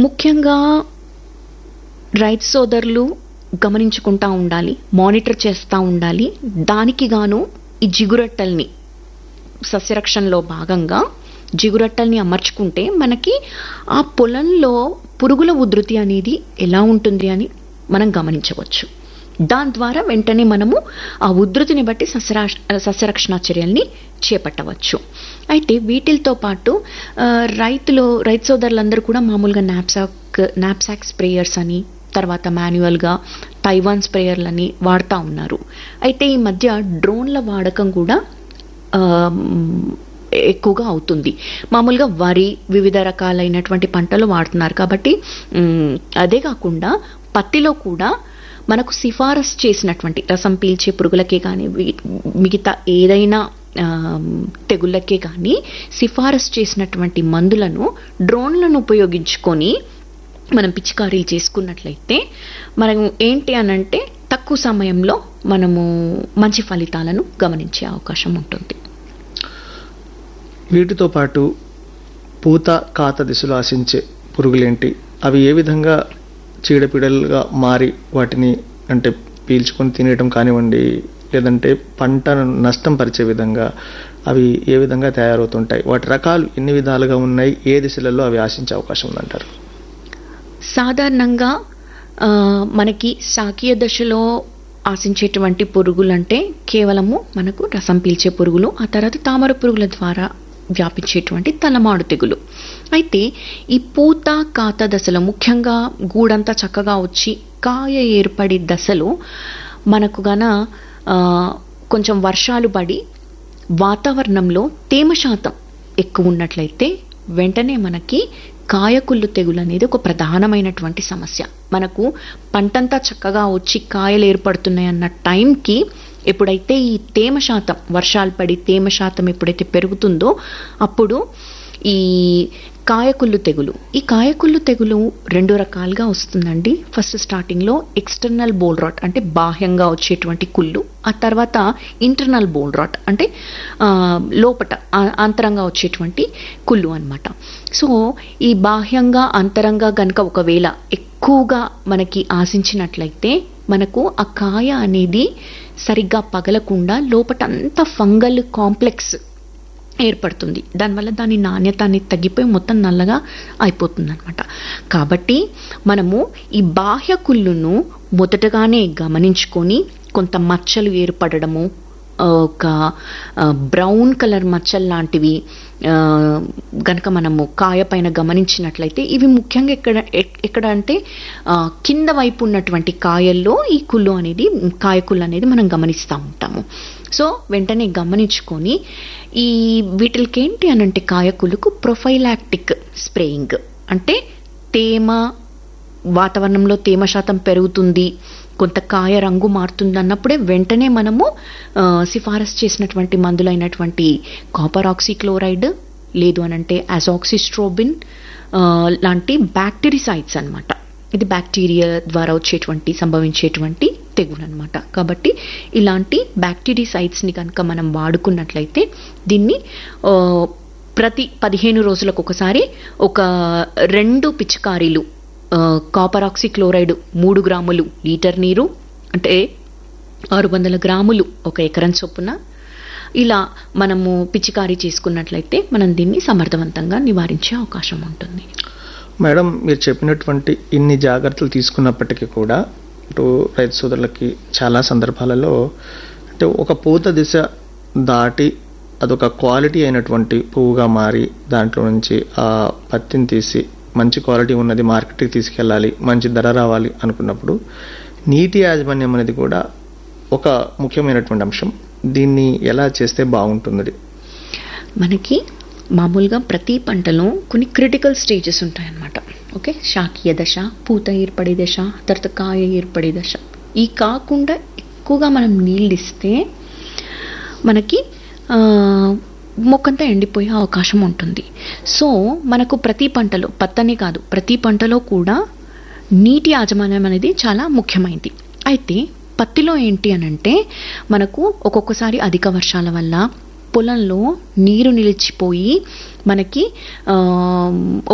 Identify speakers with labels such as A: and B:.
A: ముఖ్యంగా రైతు సోదరులు గమనించుకుంటా ఉండాలి మానిటర్ చేస్తూ ఉండాలి దానికి గాను ఈ జిగురట్టల్ని సస్యరక్షణలో భాగంగా జిగురట్టల్ని అమర్చుకుంటే మనకి ఆ పొలంలో పురుగుల ఉధృతి అనేది ఎలా ఉంటుంది అని మనం గమనించవచ్చు దాని ద్వారా వెంటనే మనము ఆ ఉధృతిని బట్టి సస్యరా సస్యరక్షణ చర్యల్ని చేపట్టవచ్చు అయితే వీటితో పాటు ఆ, రైతులు రైతు సోదరులందరూ కూడా మామూలుగా నాప్సాక్ నాప్సాక్ స్ప్రేయర్స్ అని తర్వాత మాన్యువల్గా తైవాన్ స్ప్రేయర్లని వాడుతూ ఉన్నారు అయితే ఈ మధ్య డ్రోన్ల వాడకం కూడా ఆ, ఎక్కువగా అవుతుంది మామూలుగా వరి వివిధ రకాలైనటువంటి పంటలు వాడుతున్నారు కాబట్టి మ్, అదే కాకుండా పత్తిలో కూడా మనకు సిఫారసు చేసినటువంటి రసం పీల్చే పురుగులకే కానీ వి- మిగతా ఏదైనా ఆ, తెగుళ్ళకే కానీ సిఫారసు చేసినటువంటి మందులను డ్రోన్లను ఉపయోగించుకొని మనం పిచికారీలు చేసుకున్నట్లయితే మనం ఏంటి అనంటే తక్కువ సమయంలో మనము మంచి ఫలితాలను గమనించే అవకాశం ఉంటుంది
B: వీటితో పాటు పూత కాత దిశలో ఆశించే పురుగులేంటి అవి ఏ విధంగా చీడపీడలుగా మారి వాటిని అంటే పీల్చుకొని తినేయటం కానివ్వండి లేదంటే పంటను నష్టం పరిచే విధంగా అవి ఏ విధంగా తయారవుతుంటాయి వాటి రకాలు ఎన్ని విధాలుగా ఉన్నాయి ఏ దిశలలో అవి ఆశించే అవకాశం ఉందంటారు
A: సాధారణంగా ఆ, మనకి శాకీయ దశలో ఆశించేటువంటి పురుగులు అంటే కేవలము మనకు రసం పీల్చే పురుగులు ఆ తర్వాత తామర పురుగుల ద్వారా వ్యాపించేటువంటి తలమాడు తెగులు అయితే ఈ పూత కాత దశలో ముఖ్యంగా గూడంతా చక్కగా వచ్చి కాయ ఏర్పడే దశలో మనకు గన ఆ, కొంచెం వర్షాలు పడి వాతావరణంలో తేమ శాతం ఎక్కువ ఉన్నట్లయితే వెంటనే మనకి కాయకుళ్ళు తెగులు అనేది ఒక ప్రధానమైనటువంటి సమస్య మనకు పంటంతా చక్కగా వచ్చి కాయలు ఏర్పడుతున్నాయి అన్న టైంకి ఎప్పుడైతే ఈ తేమ శాతం వర్షాలు పడి తేమ శాతం ఎప్పుడైతే పెరుగుతుందో అప్పుడు ఈ కాయకుళ్ళు తెగులు ఈ కాయకుళ్ళు తెగులు రెండు రకాలుగా వస్తుందండి ఫస్ట్ స్టార్టింగ్లో ఎక్స్టర్నల్ బోల్ రాట్ అంటే బాహ్యంగా వచ్చేటువంటి కుళ్ళు ఆ తర్వాత ఇంటర్నల్ బోల్ రాట్ అంటే ఆ, లోపట ఆ- అంతరంగా వచ్చేటువంటి కుళ్ళు అన్నమాట సో ఈ బాహ్యంగా అంతరంగా గనక ఒకవేళ ఎక్కువగా మనకి ఆశించినట్లయితే మనకు ఆ కాయ అనేది సరిగ్గా పగలకుండా లోపట అంతా ఫంగల్ కాంప్లెక్స్ ఏర్పడుతుంది దానివల్ల దాని నాణ్యత అనేది తగ్గిపోయి మొత్తం నల్లగా అయిపోతుంది అనమాట కాబట్టి మనము ఈ బాహ్య కుళ్ళును మొదటగానే గమనించుకొని కొంత మచ్చలు ఏర్పడడము ఆ, ఒక ఆ, బ్రౌన్ కలర్ మచ్చలు లాంటివి ఆ, గనక మనము కాయ పైన గమనించినట్లయితే ఇవి ముఖ్యంగా ఎక్కడ ఎక్- ఎక్కడ అంటే ఆ, కింద వైపు ఉన్నటువంటి కాయల్లో ఈ కుళ్ళు అనేది కాయ కుళ్ళు అనేది మనం గమనిస్తూ ఉంటాము సో వెంటనే గమనించుకొని ఈ వీటికి ఏంటి అని అంటే కాయకులకు ప్రొఫైలాక్టిక్ స్ప్రేయింగ్ అంటే తేమ వాతావరణంలో తేమ శాతం పెరుగుతుంది కొంత కాయ రంగు మారుతుంది అన్నప్పుడే వెంటనే మనము ఆ, సిఫారసు చేసినటువంటి మందులైనటువంటి కాపర్ ఆక్సిక్లోరైడ్ లేదు అనంటే అజాక్సిస్ట్రోబిన్ ఆ, లాంటి బ్యాక్టీరిసైడ్స్ అన్నమాట ఇది బ్యాక్టీరియా ద్వారా వచ్చేటువంటి సంభవించేటువంటి తెగులు అనమాట కాబట్టి ఇలాంటి బ్యాక్టీరిసైడ్స్ని కనుక మనం వాడుకున్నట్లయితే దీన్ని ఆ, ప్రతి పదిహేను రోజులకు ఒకసారి ఒక రెండు పిచికారీలు ఆ, కాపర్ ఆక్సిక్లోరైడ్ మూడు గ్రాములు లీటర్ నీరు అంటే ఆరు వందల గ్రాములు ఒక ఎకరం చొప్పున ఇలా మనము పిచికారీ చేసుకున్నట్లయితే మనం దీన్ని సమర్థవంతంగా నివారించే అవకాశం ఉంటుంది
B: మేడం మీరు చెప్పినటువంటి ఇన్ని జాగ్రత్తలు తీసుకున్నప్పటికీ కూడా ఇటు రైతు సోదరులకి చాలా సందర్భాలలో అంటే ఒక పూత దిశ దాటి అదొక క్వాలిటీ అయినటువంటి పువ్వుగా మారి దాంట్లో నుంచి ఆ పత్తిని తీసి మంచి క్వాలిటీ ఉన్నది మార్కెట్కి తీసుకెళ్ళాలి మంచి ధర రావాలి అనుకున్నప్పుడు నీటి యాజమాన్యం అనేది కూడా ఒక ముఖ్యమైనటువంటి అంశం దీన్ని ఎలా చేస్తే బాగుంటుంది
A: మనకి మామూలుగా ప్రతి పంటలో కొన్ని క్రిటికల్ స్టేజెస్ ఉంటాయన్నమాట ఓకే శాకీయ దశ పూత ఏర్పడే దశ తర్వాత కాయ ఏర్పడే దశ ఈ కాకుండా ఎక్కువగా మనం నీళ్ళు ఇస్తే మనకి ఆ, మొక్కంతా ఎండిపోయే అవకాశం ఉంటుంది సో మనకు ప్రతి పంటలో పత్తనే కాదు ప్రతి పంటలో కూడా నీటి యాజమాన్యం అనేది చాలా ముఖ్యమైనది అయితే పత్తిలో ఏంటి అనంటే మనకు ఒక్కొక్కసారి అధిక వర్షాల వల్ల పొలంలో నీరు నిలిచిపోయి మనకి ఆ,